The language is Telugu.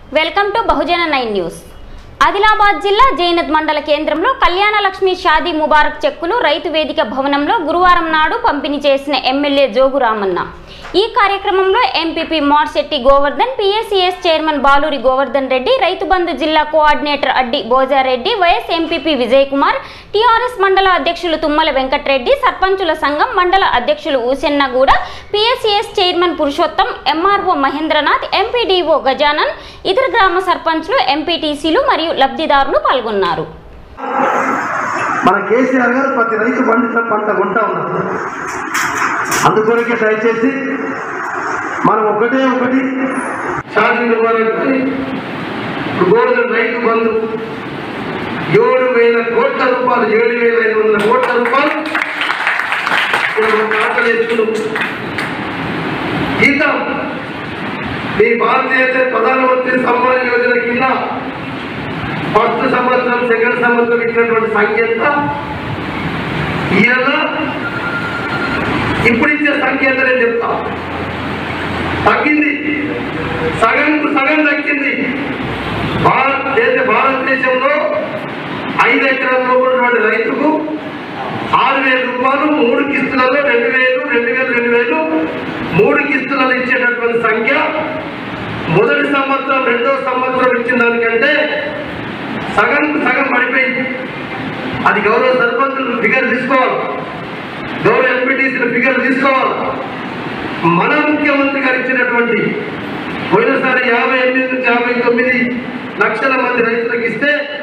welcome to Bahujana nine news Adilabad జిల్లా జైనద్ మండల కేంద్రంలో కళ్యాణ లక్ష్మి షాదీ ముబారక్ చెక్కులు రైతు వేదిక భవనంలో గురువారం నాడు పంపిణీ చేసిన ఎమ్మెల్యే జోగు రామన్న ఈ కార్యక్రమంలో MPP Marshetti Govardhan PSCS chairman Baluri Govardhan Reddy Rythu Bandhu జిల్లా coordinator Addi Bojareddy vice MPP Vijay Kumar TRS మండల అధ్యక్షులు తుమ్మల వెంకట్రెడ్డి సర్పంచుల సంఘం మండల అధ్యక్షులు Usennaguda PSCS chairman Purushottam MRO Mahendranath MPDO Gajanan ఇతర గ్రామ సర్పంచ్లు ఎంపీటీసీలు మరియు లబ్ధిదారులు పాల్గొన్నారు మన కేసీఆర్ గారు ప్రతి రైతు పండించిన పంట కొంటా ఉన్నారు అందుకొరకే దయచేసి మనం ఒకటే ఒకటి షాదీ వారికి గోల్డెన్ రైతు బంధు ఏడు వేల కోట్ల రూపాయలు ఏడు వేల ఐదు వందల కోట్ల రూపాయలు ఇప్పుడు మనం ఆకలిస్తున్నాం గీతం మీ భారతీయ ప్రధానమంత్రి సమ్మాన్ యోజన కింద ఫస్ట్ సంవత్సరం సెకండ్ సంవత్సరం ఇచ్చినటువంటి సంఖ్య ఎంత ఇవాళ ఇప్పుడు ఇచ్చే సంఖ్య ఎంత నేను చెప్తా తగ్గింది సగంకు సగం తగ్గింది భారతదేశ భారతదేశంలో ఐదు ఎకరాల ఉన్నటువంటి రైతుకు ఆరు వేల రూపాయలు మూడు కిస్తులలో రెండు వేలు రెండు వేలు రెండు వేలు మూడు కిస్తులలో ఇచ్చేటటువంటి సంఖ్య మొదటి సంవత్సరం రెండో సంవత్సరం ఇచ్చిన దానికంటే సగం సగం పడిపోయింది అది గౌరవ సర్పంచులు ఫిగర్ తీసుకోవాలి గౌరవ ఎంపీటీసీల ఫిగర్ తీసుకోవాలి మన ముఖ్యమంత్రి గారు ఇచ్చినటువంటి పోయినసారి యాభై ఎనిమిది నుంచి యాభై తొమ్మిది లక్షల మంది రైతులకు ఇస్తే